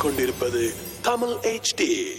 கேட்டுக்கொண்டிருப்பது தமிழ் HD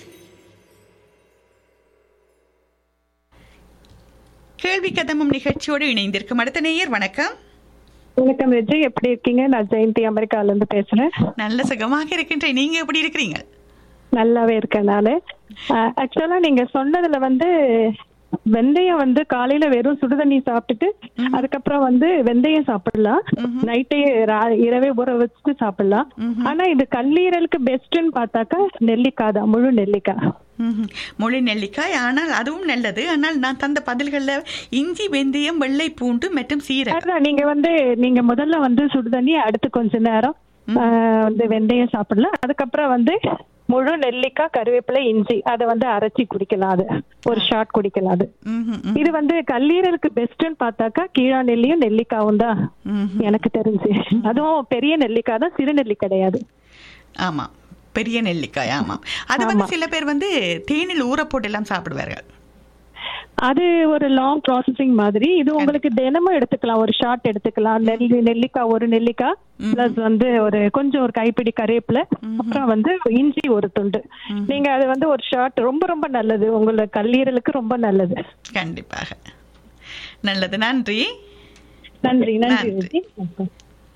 கேள்வி கதமும் நிகழ்ச்சியோடு இணைந்திருக்கும் அடுத்த நேயர் வணக்கம் வணக்கம் விஜய் எப்படி இருக்கீங்க நான் ஜெயந்தி அமெரிக்கால இருந்து பேசுறேன் நல்ல சுகமாக இருக்கின்ற நீங்க எப்படி இருக்கிறீங்க நல்லாவே இருக்கேன் நானு ஆக்சுவலா நீங்க சொன்னதுல வந்து வெந்தயம் வந்து காலையில வெறும் சுடுதண்ணி சாப்பிட்டுட்டு அதுக்கப்புறம் வந்து வெந்தயம் சாப்பிடலாம் நைட்டே இரவே ஊற வச்சுட்டு சாப்பிடலாம் ஆனா இது கல்லீரலுக்கு பெஸ்ட்னு பார்த்தாக்கா நெல்லிக்காய் தான் முழு நெல்லிக்காய் ம்ஹும். முழு நெல்லிக்காய் ஆனால் அதுவும் நல்லது ஆனால் நான் தந்த பதில்கள்ல இஞ்சி வெந்தயம் வெள்ளை பூண்டு மற்றும் சீரகம் அதான் நீங்க வந்து நீங்க முதல்ல வந்து சுடுதண்ணி அடுத்து கொஞ்ச நேரம் ஆஹ், வந்து வெந்தயம் சாப்பிடலாம் அதுக்கப்புறம் வந்து முழு நெல்லிக்காய் கருவேப்பிலை இஞ்சி அதை வந்து அரைச்சி குடிக்கலாம் அது ஒரு ஷாட் குடிக்கலாம் அது ம்ஹும், ம். இது வந்து கல்லீரலுக்கு பெஸ்ட்னு பார்த்தாக்கா கீழா நெல்லியும் நெல்லிக்காவும் தான் ம்ஹும். எனக்கு தெரிஞ்சு அதுவும் பெரிய நெல்லிக்காய் தான் சிறு நெல்லி கிடையாது ஆமாம் பெரிய நெல்லிக்காய் ஆமாம் அது வந்து சில பேர் வந்து தேனில் ஊற போட்டு எல்லாம் சாப்பிடுவார்கள் அது ஒரு லாங் ப்ராசஸிங் மாதிரி இது உங்களுக்கு தினமும் எடுத்துக்கலாம் ஒரு ஷாட் எடுத்துக்கலாம் நெல்லி நெல்லிக்காய் ஒரு நெல்லிக்காய் பிளஸ் வந்து ஒரு கொஞ்சம் ஒரு கைப்பிடி கருவேப்பிலை அப்புறம் வந்து இஞ்சி ஒரு துண்டு நீங்க அது வந்து ஒரு ஷாட் ரொம்ப ரொம்ப நல்லது உங்களோட கல்லீரலுக்கு ரொம்ப நல்லது கண்டிப்பாக நல்லது நன்றி நன்றி நன்றி நன்றி. விஜி.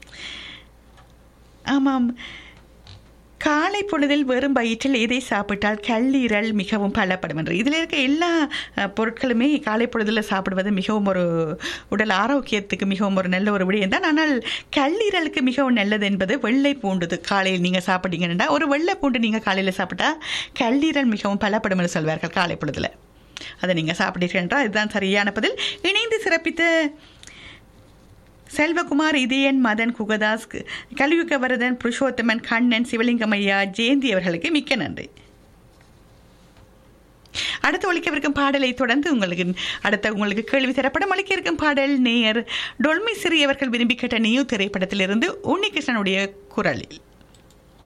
ஆமாம் காலை பொழுதில் வெறும் வயிற்றில் எதை சாப்பிட்டால் கல்லீரல் மிகவும் பலப்படும் என்று இதில் இருக்க எல்லா அஹ், பொருட்களுமே காலை பொழுதில் சாப்பிடுவது மிகவும் ஒரு உடல் ஆரோக்கியத்துக்கு மிகவும் ஒரு நல்ல ஒரு விடயம் தான் ஆனால் கல்லீரலுக்கு மிகவும் நல்லது என்பது வெள்ளை பூண்டுது காலையில் நீங்கள் சாப்பிட்டீங்கன்னா ஒரு வெள்ளை பூண்டு நீங்கள் காலையில் சாப்பிட்டா கல்லீரல் மிகவும் பலப்படும் என்று சொல்வார்கள் காலை பொழுதில் அதை நீங்கள் சாப்பிட்டீர்கள் என்றால் இதுதான் சரியான பதில் இணைந்து சிறப்பித்த செல்வகுமார் இதயன் மதன் குகதாஸ் கலியுகவரதன் புருஷோத்தமன் கண்ணன் சிவலிங்கம் ஐயா ஜெயந்தி அவர்களுக்கு மிக்க நன்றி அடுத்து ஒழிக்கவிருக்கும் பாடலை தொடர்ந்து உங்களுக்கு அடுத்த உங்களுக்கு கேள்வி தரப்படும் ஒழிக்க இருக்கும் பாடல் நேயர் டொல்மி சிறி அவர்கள் விரும்பி கேட்ட நியூ திரைப்படத்திலிருந்து உன்னிகிருஷ்ணனுடைய குரலில்